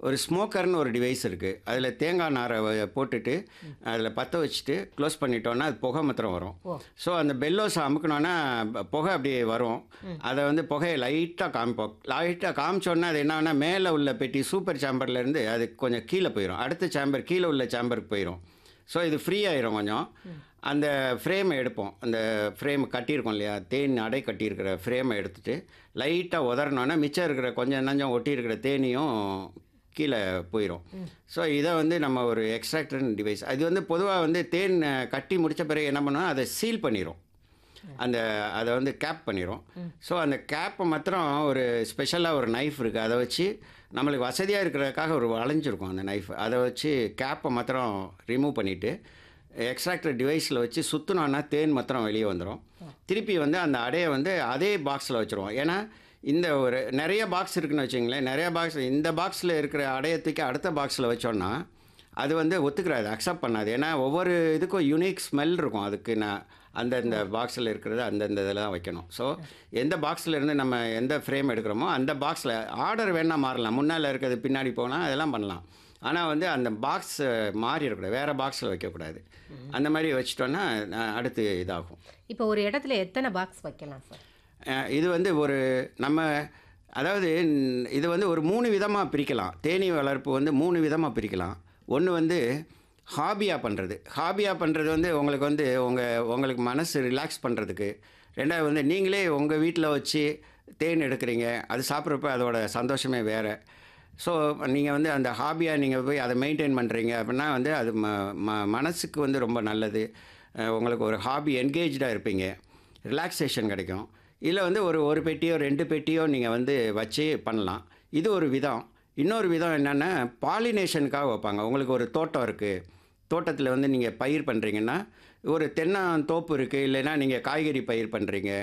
ஒரு ஸ்மோக்கர்னு ஒரு டிவைஸ் இருக்குது அதில் தேங்காய் நாரை வ- போட்டுட்டு அதில் பற்ற வச்சுட்டு க்ளோஸ் பண்ணிட்டோன்னா அது புகை மாத்திரம் வரும் ஓ. ஸோ அந்த பெல்லோஸ் அமுக்கணுன்னா ப- புகை அப்படியே வரும் அதை வந்து புகையை லைட்டாக காமிப்போம் லைட்டாக காமிச்சோன்னா அது என்னன்னா மேலே உள்ள பெட்டி சூப்பர் சேம்பர்லேருந்து அது கொஞ்சம் கீழே போயிடும் அடுத்த சேம்பர் கீழே உள்ள சேம்பருக்கு போயிடும் ஸோ இது ஃப்ரீ ஆயிரும் கொஞ்சம் அந்த ஃப்ரேமை எடுப்போம் அந்த ஃப்ரேம் கட்டியிருக்கோம் இல்லையா தேன் அடை கட்டியிருக்கிற ஃப்ரேமை எடுத்துட்டு லைட்டாக உதறனோன்னா மிச்சம் இருக்கிற கொஞ்சம் நஞ்சம் ஒட்டி இருக்கிற தேனியும் கீழே போயிடும் ஸோ இதை வந்து நம்ம ஒரு எக்ஸ்ட்ராக்டர் டிவைஸ் அது வந்து பொதுவாக வந்து தேன் அஹ், கட்டி முடித்த பிறகு என்ன பண்ணோம் அதை சீல் பண்ணிடும் அந்த அதை வந்து கேப் பண்ணிடும் ஸோ அந்த கேப்பை மாத்திரம் ஒரு ஸ்பெஷலாக ஒரு நைஃப் இருக்குது அதை வச்சு நம்மளுக்கு வசதியாக இருக்கிறதுக்காக ஒரு வளைஞ்சிருக்கும் அந்த நைஃப் அதை வச்சு கேப்பை மாத்திரம் ரிமூவ் பண்ணிவிட்டு எக்ஸ்ட்ராக்டர் டிவைஸில் வச்சு சுற்றினோன்னா தேன் மாத்திரம் வெளியே வந்துடும் திருப்பி வந்து அந்த அடையை வந்து அதே பாக்ஸில் வச்சுருவோம் ஏன்னா இந்த ஒரு நிறைய பாக்ஸ் இருக்குன்னு வச்சுங்களேன் நிறைய பாக்ஸ் இந்த பாக்ஸில் இருக்கிற அடையத்துக்கு அடுத்த பாக்ஸில் வச்சோன்னா அது வந்து ஒத்துக்கிறாது அக்செப்ட் பண்ணாது ஏன்னா ஒவ்வொரு இதுக்கும் யூனிக் ஸ்மெல் இருக்கும் அதுக்கு நான் அந்தந்த பாக்ஸில் இருக்கிறது அந்தந்த இதில் தான் வைக்கணும் ஸோ எந்த பாக்ஸில் இருந்து நம்ம எந்த ஃப்ரேம் எடுக்கிறோமோ அந்த பாக்ஸில் ஆர்டர் வேணால் மாறலாம் முன்னால் இருக்கிறது பின்னாடி போனால் அதெல்லாம் பண்ணலாம் ஆனால் வந்து அந்த பாக்ஸ் மாறி இருக்கக்கூடாது வேறு பாக்ஸில் வைக்கக்கூடாது அந்த மாதிரி வச்சிட்டோன்னா அஹ், அடுத்து இதாகும் இப்போ ஒரு இடத்துல எத்தனை பாக்ஸ் வைக்கலாம் சார் அஹ் இது வந்து ஒரு நம்ம அதாவது ன்- இது வந்து ஒரு மூணு விதமாக பிரிக்கலாம் தேனீ வளர்ப்பு வந்து மூணு விதமாக பிரிக்கலாம் ஒன்று வந்து ஹாபியாக பண்ணுறது ஹாபியாக பண்ணுறது வந்து உங்களுக்கு வந்து உங்கள் உங்களுக்கு மனசு ரிலாக்ஸ் பண்ணுறதுக்கு ரெண்டாவது வந்து நீங்களே உங்கள் வீட்டில் வச்சு தேன் எடுக்கிறீங்க அது சாப்பிட்றப்ப அதோட சந்தோஷமே வேறு ஸோ நீங்கள் வந்து அந்த ஹாபியாக நீங்கள் போய் அதை மெயின்டைன் பண்ணுறீங்க அப்படின்னா வந்து அது ம ம மனசுக்கு வந்து ரொம்ப நல்லது அஹ் உங்களுக்கு ஒரு ஹாபி என்கேஜாக இருப்பீங்க ரிலாக்ஸேஷன் கிடைக்கும் இதில் வந்து ஒரு ஒரு பெட்டியோ ரெண்டு பெட்டியோ நீங்கள் வந்து வச்சு பண்ணலாம் இது ஒரு விதம் இன்னொரு விதம் என்னென்னா பாலினேஷனுக்காக வைப்பாங்க உங்களுக்கு ஒரு தோட்டம் இருக்குது தோட்டத்தில் வந்து நீங்கள் பயிர் பண்ணுறீங்கன்னா ஒரு தென்னந்தோப்பு இருக்குது இல்லைன்னா நீங்கள் காய்கறி பயிர் பண்ணுறீங்க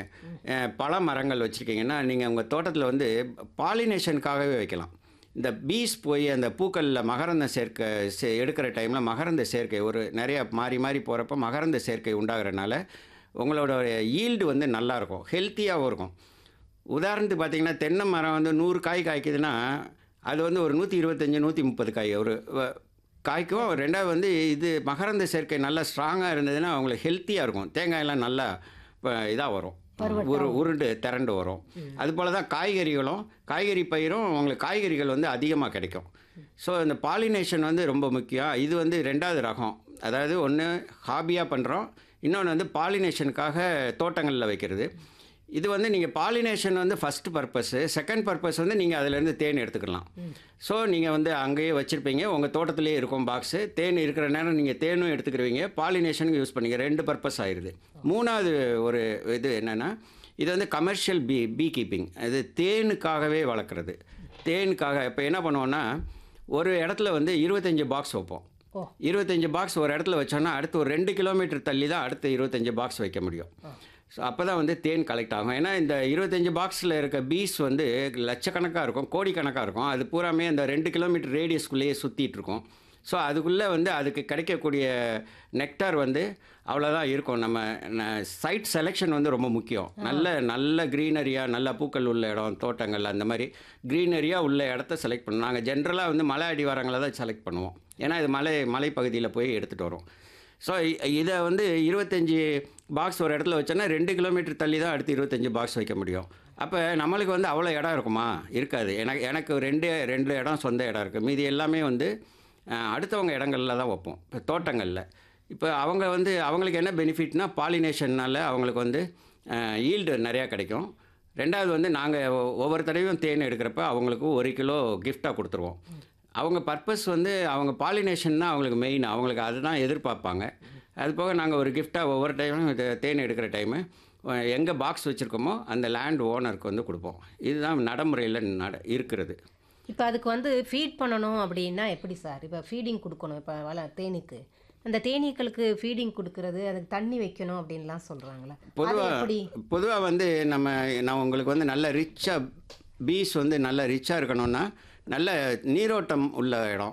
பழ மரங்கள் வச்சுருக்கீங்கன்னா நீங்கள் உங்கள் தோட்டத்தில் வந்து பாலினேஷனுக்காகவே வைக்கலாம் இந்த பீஸ் போய் அந்த பூக்களில் மகரந்த சேர்க்கை சே எடுக்கிற டைமில் மகரந்த சேர்க்கை ஒரு நிறைய மாறி மாறி போகிறப்ப மகரந்த சேர்க்கை உண்டாகிறனால உங்களோட ஈல்டு வந்து நல்லாயிருக்கும் ஹெல்த்தியாகவும் இருக்கும் உதாரணத்துக்கு பார்த்தீங்கன்னா தென்னை மரம் வந்து நூறு காய் காய்க்குதுன்னா அது வந்து ஒரு நூற்றி இருபத்தஞ்சி நூற்றி முப்பது காய் ஒரு வ- காய்க்கும் ரெண்டாவது வந்து இது மகரந்த சேர்க்கை நல்லா ஸ்ட்ராங்காக இருந்ததுன்னா அவங்களுக்கு ஹெல்த்தியாக இருக்கும் தேங்காயெல்லாம் நல்லா இதாக வரும் உரு உருண்டு திரண்டு வரும் அதுபோல் தான் காய்கறிகளும் காய்கறி பயிரும் உங்களுக்கு காய்கறிகள் வந்து அதிகமாக கிடைக்கும் ஸோ இந்த பாலினேஷன் வந்து ரொம்ப முக்கியம் இது வந்து ரெண்டாவது ரகம் அதாவது ஒன்று ஹாபியாக பண்ணுறோம் இன்னொன்று வந்து பாலினேஷனுக்காக தோட்டங்களில் வைக்கிறது இது வந்து நீங்கள் பாலினேஷன் வந்து ஃபஸ்ட் பர்பஸ்ஸு செகண்ட் பர்பஸ் வந்து நீங்கள் அதிலேருந்து தேன் எடுத்துக்கலாம் ஸோ நீங்கள் வந்து அங்கேயே வச்சுருப்பீங்க உங்கள் தோட்டத்திலேயே இருக்கும் பாக்ஸு தேன் இருக்கிற நேரம் நீங்கள் தேனும் எடுத்துக்கிடுவீங்க பாலினேஷனுக்கு யூஸ் பண்ணிக்க ரெண்டு பர்பஸ் ஆயிடுது மூணாவது ஒரு இது என்னென்னா இது வந்து கமர்ஷியல் பீ பீ கீப்பிங் இது தேனுக்காகவே வளர்க்குறது தேனுக்காக இப்போ என்ன பண்ணுவோன்னா ஒரு இடத்துல வந்து இருபத்தஞ்சி பாக்ஸ் வைப்போம் ஓ. இருபத்தஞ்சி பாக்ஸ் ஒரு இடத்துல வச்சோன்னா அடுத்து ஒரு ரெண்டு கிலோமீட்டர் தள்ளி தான் அடுத்து இருபத்தஞ்சி பாக்ஸ் வைக்க முடியும் ஸோ அப்போ தான் வந்து தேன் கலெக்ட் ஆகும் ஏன்னா இந்த இருபத்தஞ்சி பாக்ஸில் இருக்க பீஸ் வந்து லட்சக்கணக்காக இருக்கும் கோடிக்கணக்காக இருக்கும் அது பூராமே அந்த ரெண்டு கிலோமீட்டர் ரேடியஸ்குள்ளேயே சுற்றிட்டு இருக்கும் ஸோ அதுக்குள்ளே வந்து அதுக்கு கிடைக்கக்கூடிய நெக்டார் வந்து அவ்வளோதான் இருக்கும் நம்ம சைட் செலெக்ஷன் வந்து ரொம்ப முக்கியம் நல்ல நல்ல க்ரீனரியாக நல்ல பூக்கள் உள்ள இடம் தோட்டங்கள் அந்த மாதிரி க்ரீனரியாக உள்ள இடத்த செலக்ட் பண்ணணும் நாங்கள் ஜென்ரலாக வந்து மலை அடிவாரங்களை தான் செலக்ட் பண்ணுவோம் ஏன்னா இது மலை மலைப்பகுதியில் போய் எடுத்துகிட்டு வரோம் ஸோ இதை வந்து இருபத்தஞ்சி பாக்ஸ் ஒரு இடத்துல வச்சோன்னா ரெண்டு கிலோமீட்டர் தள்ளி தான் அடுத்து இருபத்தஞ்சி பாக்ஸ் வைக்க முடியும் அப்போ நம்மளுக்கு வந்து அவ்வளோ இடம் இருக்குமா இருக்காது எனக்கு எனக்கு ரெண்டு ரெண்டு இடம் சொந்த இடம் இருக்குது மீதி எல்லாமே வந்து அஹ், அடுத்தவங்க இடங்களில் தான் வைப்போம் இப்போ தோட்டங்களில் இப்போ அவங்க வந்து அவங்களுக்கு என்ன பெனிஃபிட்னா பாலினேஷன்னால அவங்களுக்கு வந்து ஈல்டு நிறையா கிடைக்கும் ரெண்டாவது வந்து நாங்கள் ஒவ்வொரு தடவையும் தேன் எடுக்கிறப்ப அவங்களுக்கு ஒரு கிலோ கிஃப்டாக கொடுத்துருவோம் அவங்க பர்பஸ் வந்து அவங்க பாலினேஷன் தான் அவங்களுக்கு மெயின் அவங்களுக்கு அதுதான் எதிர்பார்ப்பாங்க அது போக நாங்கள் ஒரு கிஃப்டாக ஒவ்வொரு டைமும் இது தேன் எடுக்கிற டைமு எங்கே பாக்ஸ் வச்சுருக்கோமோ அந்த லேண்ட் ஓனருக்கு வந்து கொடுப்போம் இதுதான் நடைமுறையில் நட இருக்கிறது இப்போ அதுக்கு வந்து ஃபீட் பண்ணணும் அப்படின்னா எப்படி சார் இப்போ ஃபீடிங் கொடுக்கணும் இப்போ வள தேனீக்கு அந்த தேனீக்களுக்கு ஃபீடிங் கொடுக்கறது அதுக்கு தண்ணி வைக்கணும் அப்படின்லாம் சொல்கிறாங்களே அது பொதுவாக எப்படி பொதுவாக வந்து நம்ம நான் உங்களுக்கு வந்து நல்ல ரிச்சாக பீஸ் வந்து நல்ல ரிச்சாக இருக்கணும்னா நல்ல நீரோட்டம் உள்ள இடம்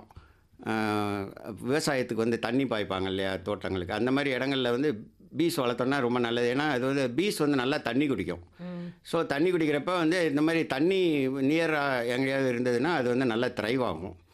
ஆஹ், விவசாயத்துக்கு வந்து தண்ணி பாய்ப்பாங்க இல்லையா தோட்டங்களுக்கு அந்த மாதிரி இடங்களில் வந்து பீஸ் வளர்த்தோம்னா ரொம்ப நல்லது ஏன்னா அது வந்து பீஸ் வந்து நல்லா தண்ணி குடிக்கும் ஸோ தண்ணி குடிக்கிறப்ப வந்து இந்த மாதிரி தண்ணி நியராக எங்கேயாவது இருந்ததுன்னா அது வந்து நல்லா த்ரைவ் ஆகும்